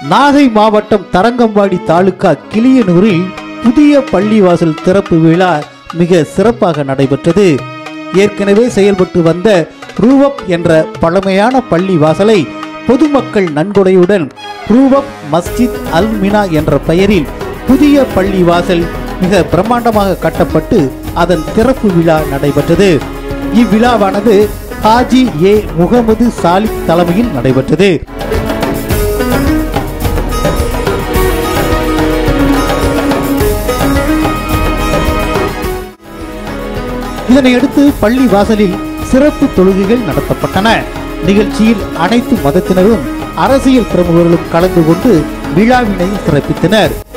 நாகை மாவட்டம் தரங்கம்பாடி தாலுகா கிளியனூரில் புதிய பள்ளிவாசல் திறப்பு விழா மிக சிறப்பாக நடைபெற்றது ஏற்கனவே செயல்பட்டு வந்த ரூவப் என்ற பழமையான பள்ளி வாசலை பொதுமக்கள் நன்கொடையுடன் ரூவப் மஸ்ஜித் அல் மினா என்ற பெயரில் புதிய பள்ளி வாசல் மிக பிரம்மாண்டமாக கட்டப்பட்டு அதன் திறப்பு விழா நடைபெற்றது இவ்விழாவானது ஹாஜி ஏ முகமது சாலிக் தலைமையில் நடைபெற்றது இதனையடுத்து பள்ளி வாசலில் சிறப்பு தொழுகைகள் நடத்தப்பட்டன நிகழ்ச்சியில் அனைத்து மதத்தினரும் அரசியல் பிரமுகர்களும் கலந்து கொண்டு விழாவினை சிறப்பித்தனர்